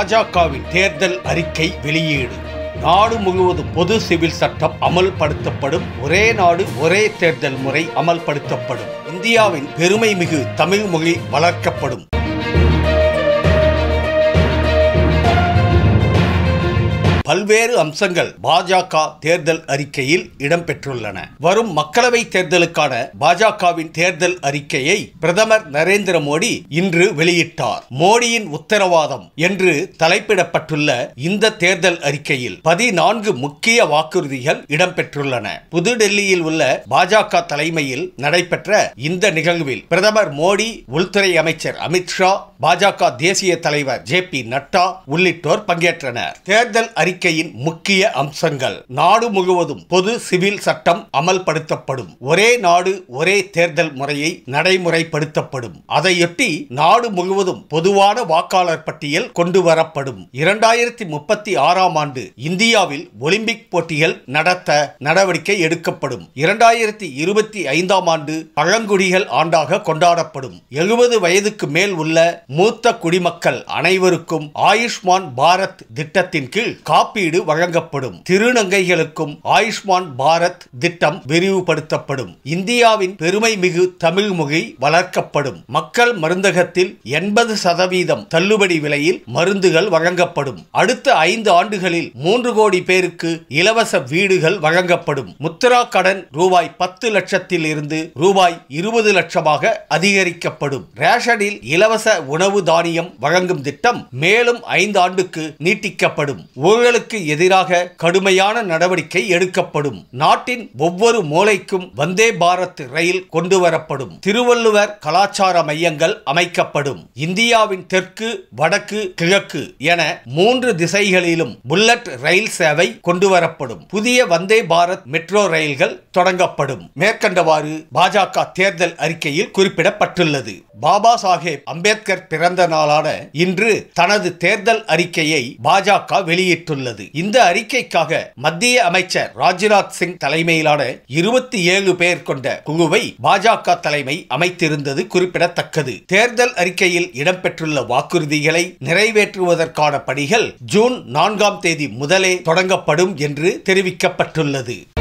பாஜகவின் தேர்தல் அறிக்கை வெளியீடு நாடு முழுவதும் பொது சிவில் சட்டம் அமல்படுத்தப்படும் ஒரே நாடு ஒரே தேர்தல் முறை அமல்படுத்தப்படும் இந்தியாவின் பெருமை மிகு தமிழ் மொழி வளர்க்கப்படும் பல்வேறு அம்சங்கள் பாஜக தேர்தல் அறிக்கையில் இடம்பெற்றுள்ளன வரும் மக்களவை தேர்தலுக்கான பாஜகவின் தேர்தல் அறிக்கையை பிரதமர் நரேந்திர மோடி இன்று வெளியிட்டார் மோடியின் உத்தரவாதம் என்று தலைப்பிடப்பட்டுள்ள இந்த தேர்தல் அறிக்கையில் பதினான்கு முக்கிய வாக்குறுதிகள் இடம்பெற்றுள்ளன புதுடெல்லியில் உள்ள பாஜக தலைமையில் நடைபெற்ற இந்த நிகழ்வில் பிரதமர் மோடி உள்துறை அமைச்சர் அமித்ஷா பாஜக தேசிய தலைவர் ஜே பி நட்டா உள்ளிட்டோர் பங்கேற்றனர் தேர்தல் அறிக்கையின் முக்கிய அம்சங்கள் நாடு முழுவதும் பொது சிவில் சட்டம் அமல்படுத்தப்படும் ஒரே நாடு ஒரே தேர்தல் முறையை நடைமுறைப்படுத்தப்படும் அதையொட்டி நாடு முழுவதும் பொதுவான வாக்காளர் பட்டியல் கொண்டு வரப்படும் இரண்டாயிரத்தி முப்பத்தி ஆறாம் ஆண்டு இந்தியாவில் ஒலிம்பிக் போட்டிகள் நடத்த நடவடிக்கை எடுக்கப்படும் இரண்டாயிரத்தி இருபத்தி ஐந்தாம் ஆண்டு பழங்குடிகள் ஆண்டாக கொண்டாடப்படும் எழுபது வயதுக்கு மேல் உள்ள மூத்த குடிமக்கள் அனைவருக்கும் ஆயுஷ்மான் பாரத் திட்டத்தின் கீழ் காப்பீடு வழங்கப்படும் திருநங்கைகளுக்கும் ஆயுஷ்மான் பாரத் திட்டம் விரிவுபடுத்தப்படும் இந்தியாவின் பெருமை மிகு தமிழ் மொழி வளர்க்கப்படும் மக்கள் மருந்தகத்தில் எண்பது சதவீதம் தள்ளுபடி விலையில் மருந்துகள் வழங்கப்படும் அடுத்த ஐந்து ஆண்டுகளில் மூன்று கோடி பேருக்கு இலவச வீடுகள் வழங்கப்படும் முத்ரா கடன் ரூபாய் பத்து லட்சத்தில் இருந்து ரூபாய் இருபது லட்சமாக அதிகரிக்கப்படும் ரேஷனில் இலவச உணவு தானியம் வழங்கும் திட்டம் மேலும் ஐந்து ஆண்டுக்கு நீட்டிக்கப்படும் ஊழலுக்கு எதிராக கடுமையான நடவடிக்கை எடுக்கப்படும் நாட்டின் ஒவ்வொரு மூலைக்கும் வந்தே பாரத் ரயில் கொண்டு வரப்படும் திருவள்ளுவர் கலாச்சார மையங்கள் அமைக்கப்படும் இந்தியாவின் தெற்கு வடக்கு கிழக்கு என மூன்று திசைகளிலும் புல்லட் ரயில் சேவை கொண்டு வரப்படும் புதிய வந்தே பாரத் மெட்ரோ ரயில்கள் தொடங்கப்படும் மேற்கண்டவாறு பாஜக தேர்தல் அறிக்கையில் குறிப்பிடப்பட்டுள்ளது பாபா சாஹேப் அம்பேத்கர் பிறந்த நாளான இன்று தனது தேர்தல் அறிக்கையை பாஜக வெளியிட்டுள்ளது இந்த அறிக்கைக்காக மத்திய அமைச்சர் ராஜ்நாத் சிங் தலைமையிலான இருபத்தி ஏழு பேர் கொண்ட குழுவை பாஜக தலைமை அமைத்திருந்தது குறிப்பிடத்தக்கது தேர்தல் அறிக்கையில் இடம்பெற்றுள்ள வாக்குறுதிகளை நிறைவேற்றுவதற்கான பணிகள் ஜூன் நான்காம் தேதி முதலே தொடங்கப்படும் என்று தெரிவிக்கப்பட்டுள்ளது